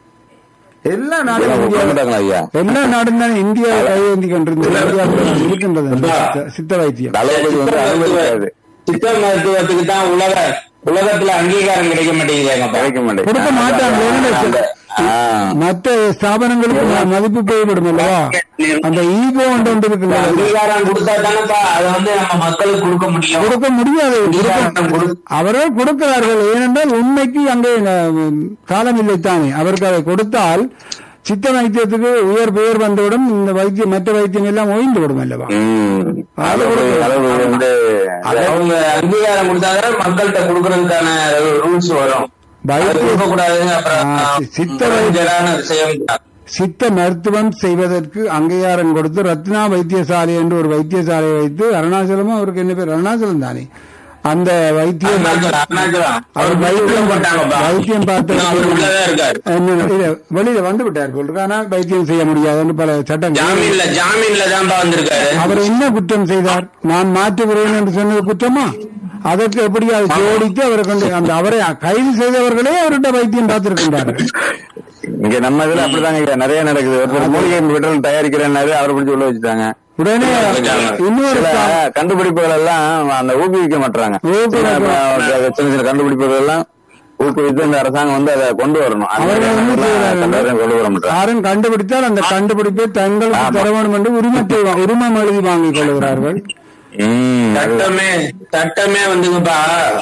Speaker 1: எல்லா நாடும்
Speaker 4: இதெல்லாம்
Speaker 1: இந்தியா
Speaker 4: கொண்டுட்டாங்களா ஐயா
Speaker 1: எல்லா நாடும் தான் இந்தியாவை கையேந்தி கொண்டிருந்தது இந்தியாவில் இருக்கின்றது அந்த சித்த- சித்த வைத்தியம்
Speaker 4: தளபதி வந்து அனுமதிக்காது
Speaker 2: சித்த மருத்துவத்துக்கு தான் உலக உலகத்துல அங்கீகாரம் கிடைக்க மாட்டேங்குது
Speaker 4: கிடைக்க மாட்டேங்குது
Speaker 1: கொடுக்க மாட்டாங்க ஏன்னா
Speaker 4: ஆ.
Speaker 1: மற்ற ஸ்தாபனங்களுக்கு ம- மதிப்பு போய்விடும் அல்லவா அந்த ஈகோ ஒன்று ஒன்று இருக்குல்ல அது
Speaker 2: அங்கீகாரம் கொடுத்தா தானேப்பா அதை வந்து நம்ம மக்களுக்கு கொடுக்க முடியும்
Speaker 1: கொடுக்க முடியாது
Speaker 2: அங்கீகாரம்
Speaker 1: கொடுக்க-
Speaker 2: கொடு-
Speaker 1: அவர்கள் கொடுக்கிறார்கள் ஏனென்றால் உண்மைக்கு அங்கே அஹ், காலம் இல்லைத்தானே அவருக்கு அதை கொடுத்தால் சித்த வைத்தியத்துக்கு உயர் பெயர் வந்தவுடன் இந்த வைத்தியம் மற்ற வைத்தியம் எல்லாம் ஓய்ந்து விடும் அல்லவா
Speaker 4: ம். தளபதி தளபதி வந்து
Speaker 2: அவங்க அங்கீகாரம் கொடுத்தாதான் மக்கள்கிட்ட கொடுக்கறதுக்கான ரூல்ஸ் வரும் அது
Speaker 1: வைத்திய
Speaker 2: கொடுக்க கூடாது அப்புறம்
Speaker 1: ஆ, சி- சித்த வைத்திய-
Speaker 2: டேஞ்சரான விஷயம்
Speaker 1: சித்த மருத்துவம் செய்வதற்கு அங்கீகாரம் கொடுத்து ரத்னா வைத்தியசாலை என்று ஒரு வைத்தியசாலையை வைத்து அருணாச்சலமும் அவருக்கு என்ன பேர் அருணாச்சலம் தானே அந்த வைத்தியம்
Speaker 2: அருணாச்சலம், அருணாச்சலம்.
Speaker 1: அவர்
Speaker 2: அவர்
Speaker 1: வைத்தியம்
Speaker 2: வைத்தியம் போட்டாங்கப்பா.
Speaker 1: வைத்தியம் பார்த்து
Speaker 2: இன்னும் அவர் உள்ளதான் இருக்காரு.
Speaker 1: என்ன, இல்ல, வெளியில வந்து விட்டார் போல் இருக்கு. ஆனால் வைத்தியம் செய்ய முடியாதுன்னு பல சட்டங்கள்
Speaker 2: ஜாமீன்ல ஜாமீன்ல தான்ப்பா வந்திருக்காரு
Speaker 1: அவர் என்ன குற்றம் செய்தார் நான் மாற்றுகிறேன் என்று சொன்னது குற்றமா அதற்கு எப்படி அதை ஜோடித்து அவரை கொண்டு அந்த அவரை கைது செய்தவர்களே அவர்கிட்ட வைத்தியம் பார்த்திருக்கின்றார்கள்
Speaker 4: இங்க நம்ம இதுல அப்படிதாங்க ஐயா நிறைய நடக்குது ஒருத்தர் மூலிகை பெட்ரோல் தயாரிக்கிறேன்னாரு அவரை பிடிச்சி உள்ள வச்சுட்டாங்க
Speaker 1: உடனே இன்னொரு
Speaker 4: சில
Speaker 1: ஸ்தா-
Speaker 4: கண்டுபிடிப்புகள் எல்லாம் அந்த ஊக்குவிக்க மாட்டாங்க
Speaker 1: ஊக்குவிக்க-
Speaker 4: சின்ன சின்ன கண்டுபிடிப்புகள் எல்லாம் ஊக்குவித்து இந்த அரசாங்கம் வந்து அதை கொண்டு வரணும் அந்த
Speaker 1: அவர்கள் என்ன செய்கிறார்கள்?
Speaker 4: கண்டாயம் கொண்டு வர மாட்டாங்க
Speaker 1: யாரும் கண்டுபிடித்தால் அந்த கண்டுபிடிப்பை தங்களுக்கு தர வேண்டும் என்று உரிமத்தை வா- உரிமம் எழுதி வாங்கிக் கொள்கிறார்கள்
Speaker 4: ம், அது-
Speaker 2: சட்டமே சட்டமே வந்துங்கப்பா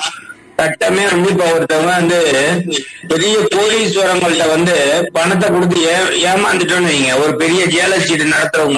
Speaker 2: சட்டமே வந்து இப்ப ஒருத்தவங்க வந்து பெரிய கோடீஸ்வரங்கள்ட்ட வந்து பணத்தை கொடுத்து ஏ ஏமாந்துட்டோன்னு வைங்க ஒரு பெரிய ஏழை சீட்டு நடத்துறவங்க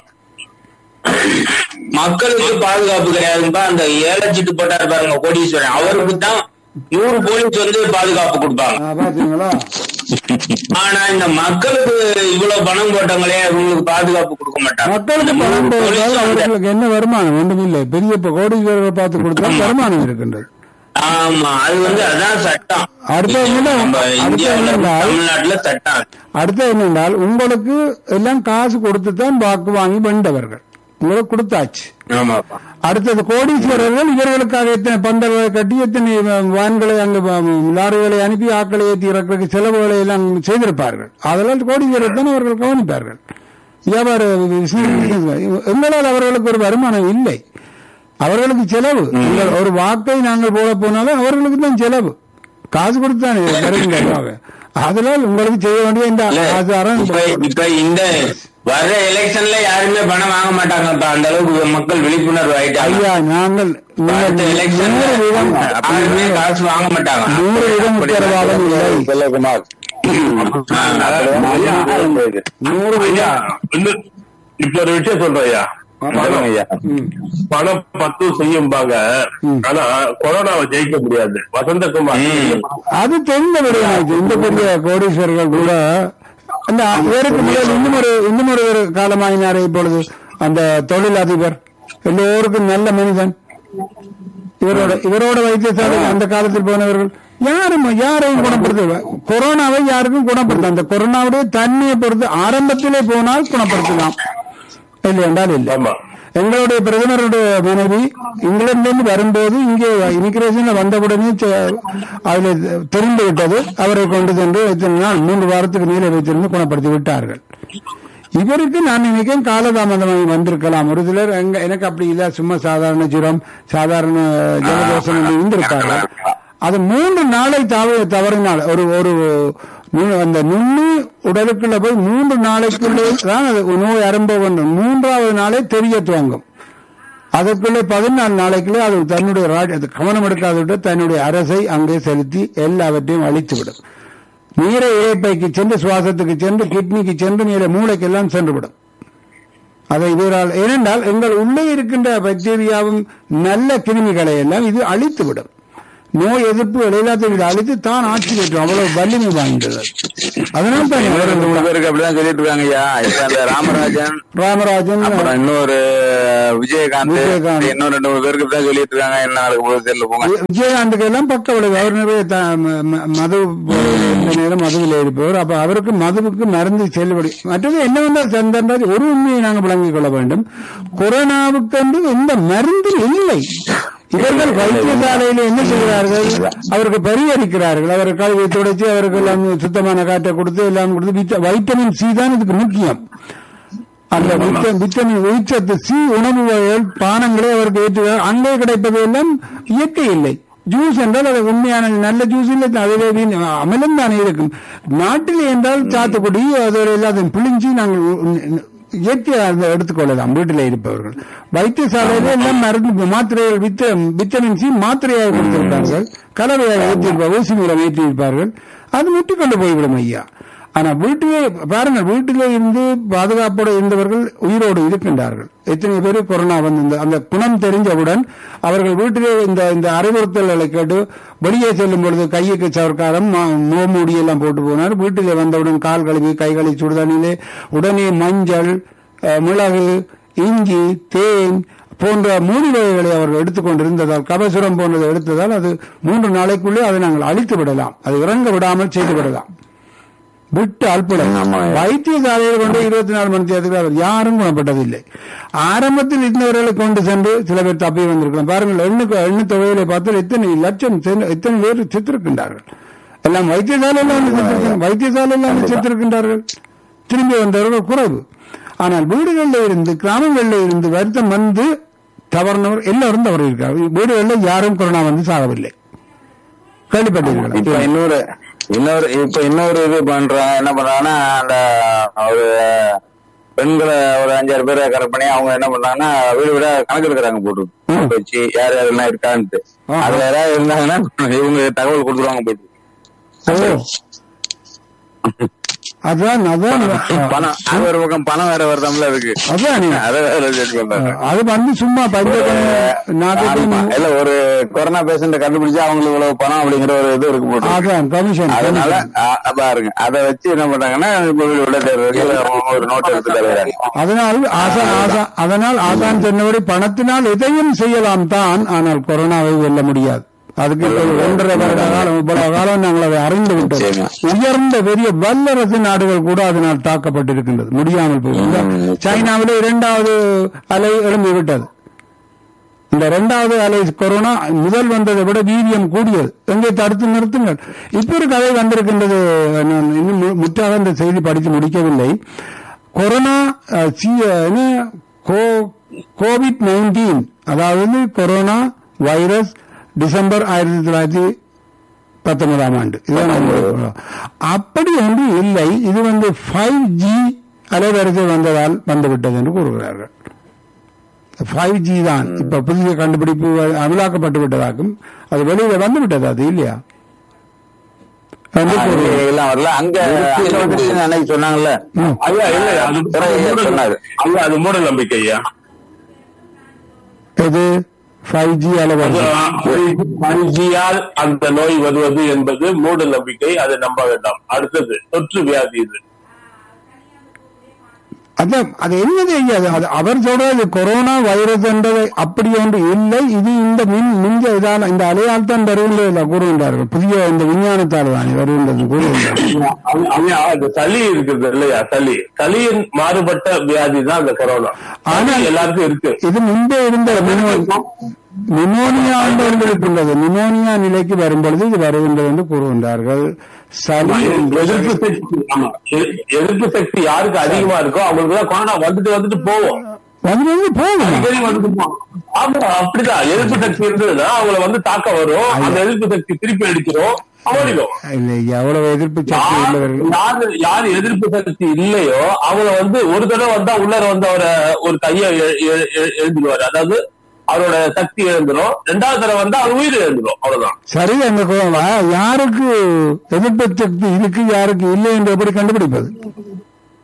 Speaker 2: மக்களுக்கு பாதுகாப்பு கிடையாதுப்பா அந்த ஏழை சீட்டு போட்டாரு பாருங்க கோடீஸ்வரன் அவருக்கு தான் நூறு போலீஸ் வந்து பாதுகாப்பு கொடுப்பாங்க
Speaker 1: ஆ, பாத்தீங்களா
Speaker 2: ஆனா இந்த மக்களுக்கு இவ்வளவு பணம் போட்டவங்களே இவங்களுக்கு பாதுகாப்பு கொடுக்க மாட்டாங்க
Speaker 1: மக்களுக்கு
Speaker 2: இந்த
Speaker 1: பணம்
Speaker 2: நூறு
Speaker 1: போவதால்
Speaker 2: போலீஸ் வந்து-
Speaker 1: அவர்களுக்கு என்ன வருமானம் ஒன்றுமில்லை பெரிய இப்ப கோடீஸ்வரர்கள் பார்த்து கொடுத்தால் வருமானம் இருக்கின்றது
Speaker 2: ஆமா அது வந்து அதான் சட்டம்
Speaker 1: அடுத்த என்ன?
Speaker 2: நம்ம
Speaker 1: அடுத்த
Speaker 2: இந்தியாவுல
Speaker 1: என்னன்னா-
Speaker 2: தமிழ்நாட்டுல சட்டம்
Speaker 1: அடுத்து என்னென்றால் உங்களுக்கு எல்லாம் காசு கொடுத்து தான் வாக்கு வாங்கி வென்றவர்கள் உங்களுக்கு கொடுத்தாச்சு
Speaker 2: ஆமாப்பா
Speaker 1: அடுத்தது கோடீஸ்வரர்கள் இவர்களுக்காக எத்தனை பந்தல்களை கட்டி எத்தனை வான்களை அங்கு வ- லாரிகளை அனுப்பி ஆக்களை ஏற்றி இறக்கிறதுக்கு செலவுகளை எல்லாம் செய்திருப்பார்கள் அதெல்லாம் கோடீஸ்வரர் தான் அவர்கள் கவனிப்பார்கள் வியாபார business- எங்களால் அவர்களுக்கு ஒரு வருமானம் இல்லை அவர்களுக்கு செலவு எங்கள் ஒரு வாக்கை நாங்கள் போட போனாலும் அவர்களுக்கு தான் செலவு காசு கொடுத்தானே வருகின்றாங்க அதனால் உங்களுக்கு செய்ய வேண்டிய இந்த
Speaker 2: இல்ல,
Speaker 1: ஆச்சாரம்
Speaker 2: இப்ப இப்ப இந்த வர்ற எலெக்ஷன்ல யாருமே பணம் வாங்க மாட்டாங்கப்பா அந்த அளவுக்கு மக்கள் விழிப்புணர்வு ஆயிட்டாங்க
Speaker 1: ஐயா நாங்கள்
Speaker 2: அடுத்த
Speaker 1: நீங்கள்
Speaker 2: எலெக்ஷன்ல
Speaker 1: நூறு வீதம்
Speaker 2: யாருமே காசு வாங்க மாட்டாங்க
Speaker 1: நூறு வீதம் உத்தரவாதம் இல்லை
Speaker 4: செல்லகுமார்
Speaker 1: நூறு
Speaker 3: ஐயா
Speaker 1: வீதம்
Speaker 3: இன்னும் இப்ப ஒரு விஷயம் சொல்றேன் ஐயா
Speaker 4: சொல்லுங்க ஐயா
Speaker 1: ம்.
Speaker 3: பணம் பத்து செய்யும்பாங்க
Speaker 1: ம்.
Speaker 3: ஆனா கொரோனாவை ஜெயிக்க முடியாது வசந்தகுமார்
Speaker 1: அது தெரிந்த விடயமாச்சு இந்த பெரிய கோடீஸ்வரர்கள் கூட அந்த இவருக்கு முதல் இன்னும் ஒரு இன்னும் ஒரு ஒரு காலமாயினாரே இப்பொழுது அந்த தொழிலதிபர் எல்லோருக்கும் நல்ல மனிதன் இவரோட இவரோட வைத்தியசாலை அந்த காலத்தில் போனவர்கள் யாரும் யாரையும் குணப்படுத்த கொரோனாவை யாருக்கும் குணப்படுத்த அந்த கொரோனாவுடைய தன்மையை பொறுத்து ஆரம்பத்திலே போனால் குணப்படுத்தலாம் இல்லை என்றால் இல்லை
Speaker 3: ஆமா
Speaker 1: எங்களுடைய பிரதமருடைய மனைவி இங்கிலாந்திலிருந்து வரும்போது இங்கே இமிகிரேஷன்ல வந்தவுடனே செ- அதில் தெரிந்து விட்டது அவரை கொண்டு சென்று எத்தனை நாள் மூன்று வாரத்துக்கு மேலே வைத்திருந்து குணப்படுத்தி விட்டார்கள் இவருக்கு நான் நினைக்கிறேன் காலதாமதமாக வந்திருக்கலாம் ஒரு சிலர் எங்க எனக்கு அப்படி இல்ல சும்மா சாதாரண ஜுரம் சாதாரண ஜலதோஷம் என்று இருந்திருப்பார்கள் அது மூன்று நாளை தவ தவறினால் ஒரு ஒரு நு- அந்த நுண்ணி உடலுக்குள்ள போய் மூன்று நாளைக்குள்ளே தான் அது நோய் அரும்ப வேண்டும் மூன்றாவது நாளே தெரிய துவங்கும் அதற்குள்ளே பதினாலு நாளைக்குள்ளே அது தன்னுடைய ராஜ் அது கவனம் எடுக்காது விட்டு தன்னுடைய அரசை அங்கே செலுத்தி எல்லாவற்றையும் அழித்து விடும் நீரை இழைப்பைக்கு சென்று சுவாசத்துக்கு சென்று கிட்னிக்கு சென்று நீரை மூளைக்கெல்லாம் சென்றுவிடும் அதை இவரால் ஏனென்றால் எங்கள் உள்ளே இருக்கின்ற பாக்டீரியாவும் நல்ல கிருமிகளை எல்லாம் இது அழித்து விடும் நோய் எதிர்ப்பு எல்லாத்தையும் விட அழித்து தான் ஆட்சி பெற்றோம் அவ்வளவு வலிமை வாய்ந்தது அதனால தான்
Speaker 4: இன்னொரு ரெண்டு மூணு பேருக்கு அப்படிதான் சொல்லிட்டு இருக்காங்க ஐயா இப்ப அந்த ராமராஜன்
Speaker 1: ராமராஜன்
Speaker 4: அப்புறம் இன்னொரு விஜயகாந்த்
Speaker 1: விஜயகாந்த்.
Speaker 4: இன்னும் ரெண்டு மூணு பேருக்கு இப்படிதான் சொல்லிட்டு இருக்காங்க என்ன நடக்க போகுது தெரியல போங்க
Speaker 1: வி- விஜயகாந்துக்கு எல்லாம் பக்க விளைவு அவர் நிறைய த- ம- ம- மது இந்த நேரம் மதுவில் இருப்பவர் அப்ப அவருக்கு மதுவுக்கு மருந்து செல்லுபடி மற்றது என்னவென்றால் சந்தன்ராஜ் ஒரு உண்மையை நாங்கள் விளங்கிக் கொள்ள வேண்டும் கொரோனாவுக்கு என்று எந்த மருந்து இல்லை இவர்கள் வைத்தியசாலையில் என்ன செய்கிறார்கள் அவருக்கு பரிகரிக்கிறார்கள் அவர் கல்வி துடைச்சு அவருக்கு எல்லாம் சுத்தமான காற்றை கொடுத்து எல்லாம் கொடுத்து விட்ட- வைட்டமின் சி தான் இதுக்கு முக்கியம் அந்த விட்ட- விட்டமின் உயிர்ச்சத்து சி உணவு வகைகள் பானங்களே அவருக்கு ஏற்றுகிறார் அங்கே கிடைப்பது எல்லாம் இயற்கை இல்லை ஜூஸ் என்றால் அது உண்மையான நல்ல ஜூஸ் இல்லை அதிலே வீண் அமிலம் தானே இருக்கும் நாட்டில் என்றால் சாத்துக்குடி அது எல்லாத்தையும் பிழிஞ்சி நாங்கள் உ- இயற்கையாக அதை எடுத்துக்கொள்ளலாம் வீட்டில் இருப்பவர்கள் வைத்தியசாலையில எல்லாம் மருந்து மாத்திரைகள் வித்த விட்டமின் சி மாத்திரையாக கொடுத்திருப்பார்கள் கலவையாக ஏற்றிருப்பார்கள் ஊசி மூலம் ஏற்றிருப்பார்கள் அது முட்டிக்கொண்டு போய்விடும் ஐயா ஆனா வீட்டிலே பாருங்கள் வீட்டிலே இருந்து பாதுகாப்போடு இருந்தவர்கள் உயிரோடு இருக்கின்றார்கள் எத்தனை பேர் கொரோனா வந்து அந்த குணம் தெரிஞ்சவுடன் அவர்கள் வீட்டிலே இந்த இந்த அறிவுறுத்தல்களை கேட்டு வெளியே செல்லும் பொழுது கையுக்கு சவர்க்காரம் மோமூடி எல்லாம் போட்டு போனார் வீட்டிலே வந்தவுடன் கால் கழுவி கை கழுவி சுடுதண்ணிலே உடனே மஞ்சள் அஹ், மிளகு இஞ்சி தேன் போன்ற மூலிகைகளை அவர்கள் எடுத்துக்கொண்டிருந்ததால் கபசுரம் போன்றதை எடுத்ததால் அது மூன்று நாளைக்குள்ளே அதை நாங்கள் அழித்து விடலாம் அது இறங்க விடாமல் செய்து விடலாம் விட்டு அல்புடம் வைத்தியசாலையில் கொண்டு இருபத்தி நாலு மணி நேரத்துக்கு அவர் யாரும் குணப்பட்டதில்லை ஆரம்பத்தில் இருந்தவர்களை கொண்டு சென்று சில பேர் தப்பி வந்திருக்கலாம் பாருங்கள் எண்ணுக்கு எண்ணு தொகையில பார்த்தால் எத்தனை லட்சம் சென்று- எத்தனை பேர் செத்திருக்கின்றார்கள் எல்லாம் வைத்தியசாலையில் வந்து செத்திருக்கின்றனர். வைத்தியசாலையில் வந்து செத்திருக்கின்றார்கள் திரும்பி வந்தவர்கள் குறைவு ஆனால் வீடுகளில் இருந்து கிராமங்களில் இருந்து வருத்தம் வந்து தவறினவர் எல்லாரும் தவறு இருக்காங்க வீடுகளில் யாரும் கொரோனா வந்து சாகவில்லை
Speaker 4: இப்ப
Speaker 1: கேள்விப்பட்டீர்களா
Speaker 4: இன்னொரு இன்னொரு இப்ப இன்னொரு இது பண்றாங்க என்ன பண்றாங்கன்னா அந்த ஒரு பெண்களை ஒரு அஞ்சாறு பேரை கரெக்ட் பண்ணி அவங்க என்ன பண்றாங்கன்னா வீடு வீட கணக்கு எடுக்கிறாங்க போட்டு
Speaker 1: ம்.
Speaker 4: வச்சு யார் யாரெல்லாம் இருக்கான்ட்டு
Speaker 1: ஆஹா.
Speaker 4: அதுல யாராவது இருந்தாங்கன்னா இவங்க தகவல் கொடுத்துருவாங்க போயிட்டு
Speaker 1: ஓ. அதான் அதான்
Speaker 4: பணம் அது ஒரு பக்கம் பணம் வேற வருதாம்ல இருக்கு
Speaker 1: அதான்
Speaker 4: அதை வேற செட் பண்றாங்க
Speaker 1: அது வந்து சும்மா பஞ்ச
Speaker 4: ஆமா.
Speaker 1: நாட்டுக்கு
Speaker 4: இல்ல ஒரு கொரோனா பேஷண்ட கண்டுபிடிச்சு அவங்களுக்கு இவ்வளவு பணம் அப்படிங்கிற ஒரு இது இருக்கு போட்டு
Speaker 1: அதான் கமிஷன்
Speaker 4: அதனால அ- பாருங்க அதை வச்சு என்ன பண்றாங்கன்னா இப்ப வீடு விட தேர்தலுக்கு ஒரு நோட் எடுத்து தருகிறாங்க
Speaker 1: அதனால் ஆசான் ஆசா அதனால் ஆசான் சொன்னபடி பணத்தினால் எதையும் செய்யலாம் தான் ஆனால் கொரோனாவை வெல்ல முடியாது அதுக்கு இப்ப ஒரு ஒன்றரை வருட காலம் இவ்வளவு காலம் நாங்கள் அதை அறிந்து விட்டோம்
Speaker 4: நிச்சயமா.
Speaker 1: உயர்ந்த பெரிய வல்லரசு நாடுகள் கூட அதனால் தாக்கப்பட்டிருக்கின்றது முடியாமல் போய் இந்த சைனாவிலே இரண்டாவது அலை எழும்பி விட்டது இந்த இரண்டாவது அலை கொரோனா முதல் வந்ததை விட வீரியம் கூடியது எங்கே தடுத்து நிறுத்துங்கள் இப்ப ஒரு கதை வந்திருக்கின்றது நான் இன்னும் மு- முற்றாக இந்த செய்தி படித்து முடிக்கவில்லை கொரோனா அஹ், சி- என்ன, கோ- கோவிட் நைன்டீன் அதாவது கொரோனா வைரஸ் டிசம்பர் ஆயிரத்தி தொள்ளாயிரத்தி பத்தொன்பதாம் ஆண்டு இதுதான் நம்ம- அப்படி ஒன்று இல்லை இது வந்து ஃபைவ் ஜி அலைவரிசை வந்ததால் வந்துவிட்டது என்று கூறுகிறார்கள் ஃபைவ் ஜி தான் இப்ப புதிய கண்டுபிடிப்பு அமலாக்கப்பட்டு விட்டதாகும் அது வெளியில வந்து விட்டது அது இல்லையா என்று கூறுகிறார்கள்.
Speaker 4: எல்லாம் வரல அங்க அங்க வந்துட்டு அன்னைக்கு சொன்னாங்கல்ல
Speaker 1: ம்.
Speaker 3: ஐயா இல்ல அது
Speaker 4: துறை சொன்னாரு
Speaker 3: ஐயா அது மூட நம்பிக்கை ஐயா
Speaker 1: இது ஃபைவ் ஜி அலைவரிசை
Speaker 3: பஞ்சியால் அந்த நோய் வருவது என்பது மூட நம்பிக்கை அதை நம்ப வேண்டாம் அடுத்தது தொற்று வியாதி இது
Speaker 1: அதான் அது என்னது ஐயா அது? அது அவர் சொல்றது கொரோனா வைரஸ் என்றது அப்படி ஒன்று இல்லை இது இந்த மின் மிஞ்ச இதால் இந்த அலையால் தான் வருகின்றது கூறுகின்றார்கள் புதிய இந்த விஞ்ஞானத்தால் தான் வருகின்றது கூறுகின்றார்கள்
Speaker 3: ஐயா அது சளி இருக்குது இல்லையா சளி சளியின் மாறுபட்ட வியாதி தான் அந்த கொரோனா
Speaker 1: ஆனா-
Speaker 3: அது எல்லாருக்கும் இருக்கு
Speaker 1: இது முன்பே இருந்த நிமோனியா என்பவர்களுக்கு உள்ளது நிமோனியா நிலைக்கு வரும்பொழுது இது வருகின்றது என்று கூறுகின்றார்கள் சளி
Speaker 3: எதிர்ப்பு சக்தி ஆமா எ- எதிர்ப்பு சக்தி யாருக்கு அதிகமா இருக்கோ அவங்களுக்கு தான் கொரோனா வந்துட்டு வந்துட்டு போவோம்
Speaker 1: வந்து வந்து போகுமா
Speaker 3: அடிக்கடி வந்துட்டு போகும். ஆமா அப்படிதான் எதிர்ப்பு சக்தி இருந்ததுன்னா அவங்கள வந்து தாக்க வரும் அந்த எதிர்ப்பு சக்தி திருப்பி அடிக்கிறோம் ஓடிடும்
Speaker 1: இல்லை எவ்வளவு எதிர்ப்பு சக்தி உள்ளவர்கள்
Speaker 3: யாரு யாரு எதிர்ப்பு சக்தி இல்லையோ அவங்க வந்து ஒரு தடவை வந்தா உள்ளர வந்து அவரை ஒரு கையை எ- எ- எ- எழுந்துருவாரு அதாவது அவரோட சக்தி எழுந்துரும் ரெண்டாவது தடவை வந்தா அவர் உயிர் எழுந்துரும் அவ்வளவுதான்
Speaker 1: சரி அந்த கொரோனா யாருக்கு எதிர்ப்பு சக்தி இருக்கு யாருக்கு இல்லை என்று எப்படி கண்டுபிடிப்பது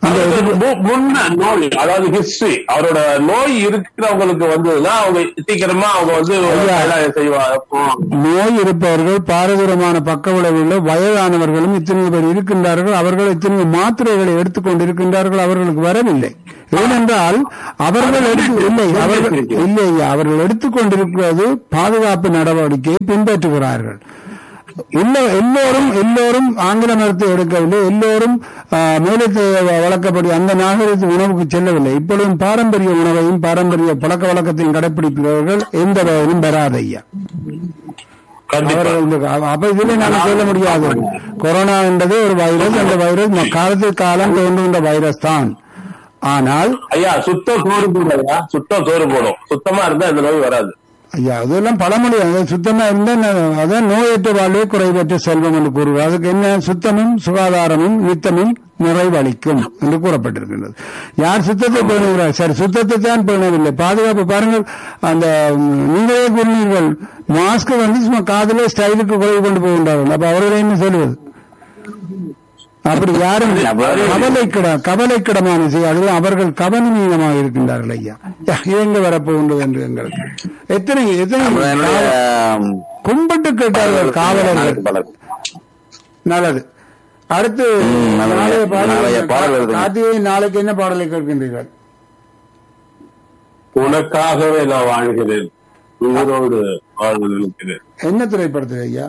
Speaker 3: மு- முன்ன நோய் அதாவது ஹிஸ்டரி அவரோட நோய் இருக்கிறவங்களுக்கு வந்ததுன்னா அவங்க சீக்கிரமா அவங்க வந்து
Speaker 1: ஐயா.
Speaker 3: எல்லாம் செய்வாங்க
Speaker 1: நோய் இருப்பவர்கள் பாரதூரமான பக்க விளைவுள்ள வயதானவர்களும் இத்தனை பேர் இருக்கின்றார்கள் அவர்கள் இத்தனை மாத்திரைகளை எடுத்துக்கொண்டிருக்கின்றார்கள் அவர்களுக்கு வரவில்லை ஏனென்றால் அவர்கள் எடுத்து இல்லை அவர்கள் இல்லை ஐயா, அவர்கள் எடுத்துக்கொண்டிருக்கிறது பாதுகாப்பு நடவடிக்கையை பின்பற்றுகிறார்கள் இல்ல எல்லோரும் எல்லோரும் ஆங்கில மருத்துவம் எடுக்கவில்லை எல்லோரும் மேலத்தை வழக்கப்படி அந்த நாகரிக உணவுக்கு செல்லவில்லை இப்பொழுதும் பாரம்பரிய உணவையும் பாரம்பரிய பழக்க வழக்கத்தையும் கடைபிடிப்பவர்கள் எந்த வகையிலும் வராது ஐயா
Speaker 3: கண்டிப்பா
Speaker 1: அவர்கள் இந்த- அப்ப- அப்ப இதுல நாம சொல்ல முடியாது கொரோனா என்றது ஒரு வைரஸ் அந்த வைரஸ் ம- காலத்துக்கு காலம் தோன்றுகின்ற வைரஸ் தான் ஆனால்
Speaker 3: ஐயா சுத்தம் சோறு போடும் ஐயா சுத்தம் சோறு போடும் சுத்தமா இருந்தா இந்த நோய் வராது
Speaker 1: ஐயா அதெல்லாம் பழமொழி அது சுத்தமா இருந்தா ந- அதான் நோயற்ற வாழ்வே குறைவற்ற செல்வம் என்று கூறுவார் அதுக்கு என்ன சுத்தமும் சுகாதாரமும் நித்தமும் நிறைவளிக்கும் என்று கூறப்பட்டிருக்கின்றது யார் சுத்தத்தை பேணுகிறார் சரி சுத்தத்தை தான் பேணவில்லை பாதுகாப்பு பாருங்கள் அந்த ம், நீங்களே கூறினீர்கள் மாஸ்க் வந்து சும்மா காதலே ஸ்டைலுக்கு குறைவு கொண்டு போகின்றார்கள் அப்ப அவர்களை என்ன சொல்லுவது அப்படி யாரும் கவலைக்கிட கவலைக்கிடமான செய்யாது அவர்கள் கவனமீனமாக இருக்கின்றார்கள் ஐயா யா, எங்க வரப்போகின்றது என்று எங்களுக்கு எத்தனை எத்தனை
Speaker 4: அப்புறம் என்னுடைய ஆம்,
Speaker 1: கும்பிட்டு கேட்டார்கள் காவலர்கள்
Speaker 4: பழக்கம்.
Speaker 1: நல்லது அடுத்து
Speaker 4: ம், நல்லது.
Speaker 1: நாளைய
Speaker 4: நாளைய பாடல்
Speaker 1: பாடல்
Speaker 4: வருதுங்க.
Speaker 1: கார்த்திகை நாளைக்கு என்ன பாடலை கேட்கின்றீர்கள்
Speaker 3: உனக்காகவே நான் வாழ்கிறேன் உயிரோடு வாழ்ந்து நிற்கிறேன்
Speaker 1: என்ன திரைப்படத்தில் ஐயா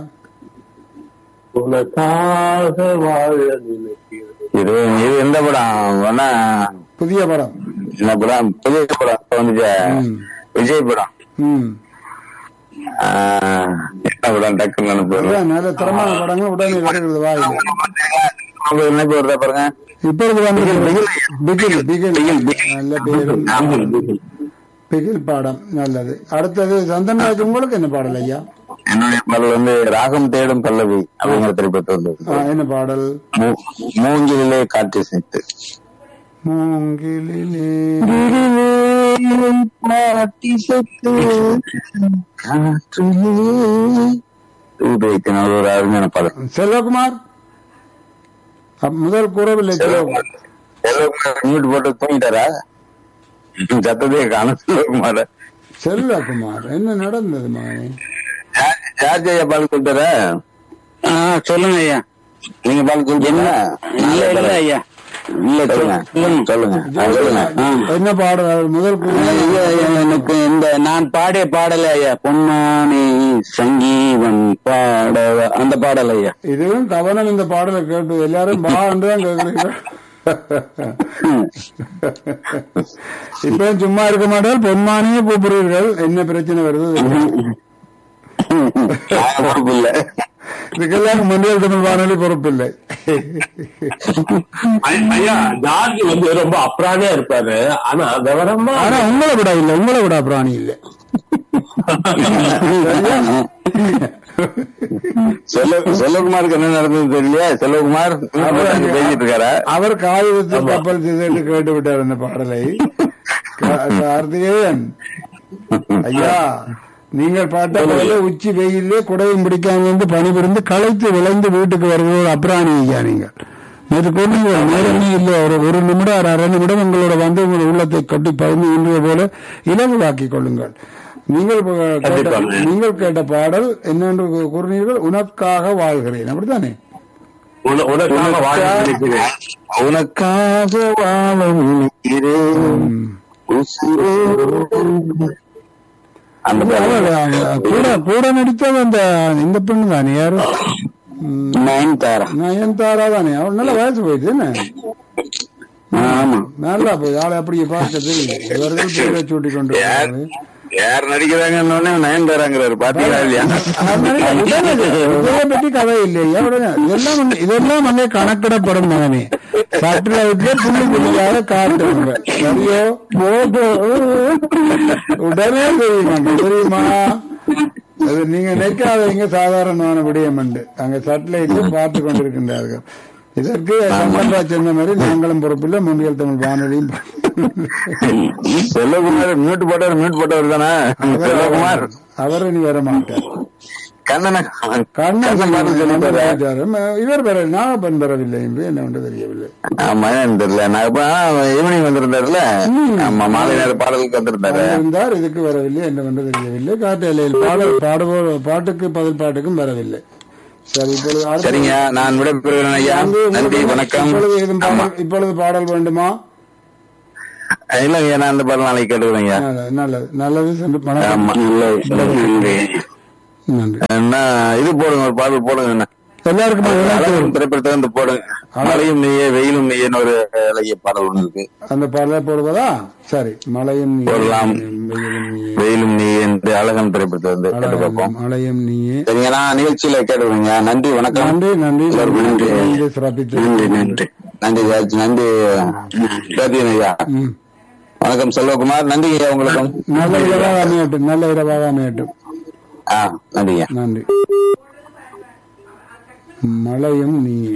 Speaker 3: உனக்காக வாழ நினைக்கிறேன்
Speaker 4: இது இது எந்த படம் வேணா
Speaker 1: புதிய படம்
Speaker 4: என்ன படம் புதிய படம் இப்ப வந்துச்சு
Speaker 1: ம்.
Speaker 4: விஜய் படம்
Speaker 1: ம்
Speaker 4: ஆ, என்ன படம் டக்குன்னு நினைப்பு வருது.
Speaker 1: அதான் நல்ல தரமான படங்கள் உடனே வருகிறது வாய்
Speaker 4: உங்களுக்கு நினைப்பு வருதா பாருங்க
Speaker 1: இப்பொழுது வந்து பிகில் பிகில் நல்ல பேரும் பிகில் பாடம் நல்லது அடுத்தது சந்தன்ராஜ் உங்களுக்கு என்ன பாடல் ஐயா
Speaker 4: என்னுடைய பாடல் வந்து ராகம் தேடும் பல்லவி அப்படிங்கிற திரைப்படத்தில்
Speaker 1: ஆ, என்ன பாடல்
Speaker 4: மூ- மூங்கிலே காற்று சேர்த்து
Speaker 1: மூங்கிலே
Speaker 4: ஊட்டு வைக்கணும் அது ஒரு அருமையான பாடல்
Speaker 1: செல்வகுமார் அப்- முதல் கூறவில்லை செல்வகுமார்
Speaker 4: செல்வகுமார் மியூட் போட்டு தூங்கிட்டாரா சத்தத்தையே காணும் செல்வகுமார
Speaker 1: செல்வகுமார் என்ன நடந்தது மகனே
Speaker 4: ஜார்ஜ் ஐயா பால் கொடுத்தாரா சொல்லுங்க ஐயா நீங்க பால் கொடுத்தீங்க இல்ல இல்ல ஐயா இல்ல சொல்லுங்க சொல்லுங்க ஆ, சொல்லுங்க
Speaker 1: என்ன பாடல் அவர் முதல் கூறு
Speaker 4: ஐயா, ஐயா, எனக்கு இந்த நான் பாடிய பாடல ஐயா பொன்னானி சங்கீவன் பாடவ அந்த பாடல் ஐயா
Speaker 1: இதுவும் கவனம் இந்த பாடலை கேட்டு எல்லாரும் பா என்றுதான் கேட்கிறீங்க இப்ப சும்மா இருக்க மாட்டால் பொன்மானியே கூப்பிடுறீர்கள் என்ன பிரச்சனை வருது
Speaker 4: பொறுப்பு இல்ல
Speaker 1: இதுக்கெல்லாம் முன்னியல் தமிழ் வானொலி பொறுப்பில்லை
Speaker 3: ஐயா ஜார்ஜ் வந்து ரொம்ப அப்ராணியா இருப்பாரு ஆனா விவரமா
Speaker 1: ஆனா உங்களை விட இல்லை உங்களை விட பிராணி இல்லை
Speaker 4: செல்வ செல்வகுமாருக்கு என்ன நடந்தது தெரியலையா செல்வகுமார் அங்க பேசிட்டு இருக்காரா
Speaker 1: அவர் காகிதத்தில் கப்பல் செய்து கேட்டு விட்டார் அந்த பாடலை கா- கார்த்திகேயன் ஐயா நீங்கள் பாட்ட போல உச்சி வெயிலே குடையும் பிடிக்காம வந்து பணிபுரிந்து களைத்து விளைந்து வீட்டுக்கு வருவது ஒரு அப்ராணி ஐயா நீங்கள் நேற்று கொண்டீர்கள் நேரமே இல்லை ஒரு ஒரு நிமிடம் ஒரு அரை நிமிடம் உங்களோட வந்து உங்கள் உள்ளத்தை கட்டி பகிர்ந்து கொண்டது போல இலகுவாக்கிக் கொள்ளுங்கள் நீங்கள் ப- கேட்ட
Speaker 3: கண்டிப்பாக.
Speaker 1: நீங்கள் கேட்ட பாடல் என்னென்று கூறினீர்கள் உனக்காக வாழ்கிறேன் அப்படித்தானே
Speaker 3: உன- உனக்காக வாழ நினைக்கிறேன்
Speaker 4: உனக்காக வாழ நினைக்கிறேன் உசுரோடு. அந்த
Speaker 1: அவர்
Speaker 4: பாடல்.
Speaker 1: அவங்க கூட கூட நடித்தது அந்த இந்த பெண்ணு தானே யாரு ம்,
Speaker 4: நயன்தாரா
Speaker 1: நயன்தாரா தானே அவள் நல்ல வயசு போயிடுச்சு என்ன
Speaker 4: ஆமா
Speaker 1: நல்லா போய் ஆளை அப்படியே பார்க்க தெரியும் இவர்கள் பேரை சூட்டி கொண்டு
Speaker 4: யார்
Speaker 1: வர்றாரு.
Speaker 4: யார் நடிக்கிறாங்கன்னு நயன்தாராங்கிறாரு பாத்தீங்களா இல்லையா
Speaker 1: அதனால உடனே இதை பற்றி கதை இல்லையா உடனே இதெல்லாம் வந்து- இதெல்லாம் வந்து கணக்கிடப்படும் மகனே சட்டளைக்கு புள்ளி புள்ளியாக காட்டுங்க சரியோ போதோ உடனே தெரியுமா தெரியுமா அது நீங்க நினைக்காதீங்க சாதாரணமான விடயம் உண்டு அங்க சட்டளைக்கு பார்த்து கொண்டிருக்கின்றார்கள் இதற்கு சம்பந்தா சொன்ன மாதிரி நாங்களும் பொறுப்பில்லை முன்னியல் தமிழ் வானொலியும்
Speaker 4: செல்வகுமார் மியூட் போட்டவர் மியூட் போட்டவர் தானே செல்வகுமார்
Speaker 1: அவர் இனி வர மாட்டார்
Speaker 4: கண்ணன
Speaker 1: கண்ணன்
Speaker 4: கண்ணன் பாட்டு சொல்லி தர
Speaker 1: சொல்லிட்டாரு. இவர் பெற நாகப்பன் பெறவில்லை என்று என்ன ஒன்று தெரியவில்லை
Speaker 4: ஆமா என்னன்னு தெரியல நான் இப்ப ஈவினிங் வந்திருந்தாருல ஆமா மாலை நேர பாடலுக்கு வந்திருந்தாரு
Speaker 1: இருந்தார் இதுக்கு வரவில்லை என்ன ஒன்று தெரியவில்லை காட்டு பாடல் பாடுபோ பாட்டுக்கு பதில் பாட்டுக்கும் வரவில்லை சரி இப்பொழுது அடுத்த-
Speaker 4: சரிங்க நான் விடைபெறுகிறேன் ஐயா
Speaker 1: அங்கு
Speaker 4: நன்றி
Speaker 1: உங்களுக்கு
Speaker 4: வணக்கம்
Speaker 1: இப்பொழுது ஏதும்
Speaker 4: ஆமா
Speaker 1: பாடல் இப்பொழுது பாடல் வேண்டுமா
Speaker 4: இல்லைங்க நான் அந்த பாடல் நாளைக்கு கேட்டுக்கிறேங்க
Speaker 1: நல்லது, நல்லது நல்லது சென்று வணக்கம்
Speaker 4: ஆமா நன்றி
Speaker 1: நன்றி
Speaker 4: என்ன இது போடுங்க ஒரு பாடல் போடுங்க என்ன
Speaker 1: எல்லாருக்கும்
Speaker 4: அழகும் திரைப்படத்தை வந்து போடுங்க மழையும் நீயே வெயிலும் நீயன்னு ஒரு அழகிய பாடல் ஒண்ணு இருக்கு
Speaker 1: அந்த பாடலை போடுவதா சரி மழையும் நீயே,
Speaker 4: போடலாம்.
Speaker 1: வெயிலும் நீயே
Speaker 4: வெயிலும் நீயே என்று அழகன் திரைப்படத்தை வந்து கேட்டு பார்ப்போம்
Speaker 1: மழையும் நீயே
Speaker 4: சரிங்க நான் நிகழ்ச்சியில கேட்டுக்கிறேங்க நன்றி வணக்கம்
Speaker 1: நன்றி நன்றி
Speaker 4: எல்லாருக்கும் நன்றி.
Speaker 1: நன்றி சிறப்பித்து
Speaker 4: நன்றி நன்றி நன்றி ராஜ் நன்றி பேத்தியன் ஐயா
Speaker 1: ம்.
Speaker 4: வணக்கம் செல்வகுமார் நன்றி ஐயா உங்களுக்கும்
Speaker 1: நல்ல இரவாக அமையட்டும் நல்ல இரவாக அமையட்டும்
Speaker 4: ஆ நன்றிங்க
Speaker 1: நன்றி மழையும் நீயே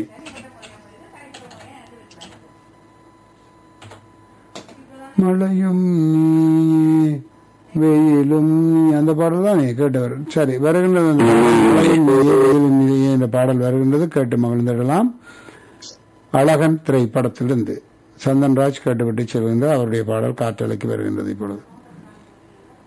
Speaker 1: மழையும் நீயே வெயிலும் நீ அந்த பாடல் தான் நீ கேட்டவர் சரி வருகின்றது அந்த மழையும் நீயே வெயிலும் நீயே இந்த பாடல் வருகின்றது கேட்டு மகிழ்ந்திடலாம் அழகன் திரைப்படத்திலிருந்து சந்தன்ராஜ் கேட்டுவிட்டு செல்கின்ற அவருடைய பாடல் காற்றலைக்கு வருகின்றது இப்பொழுது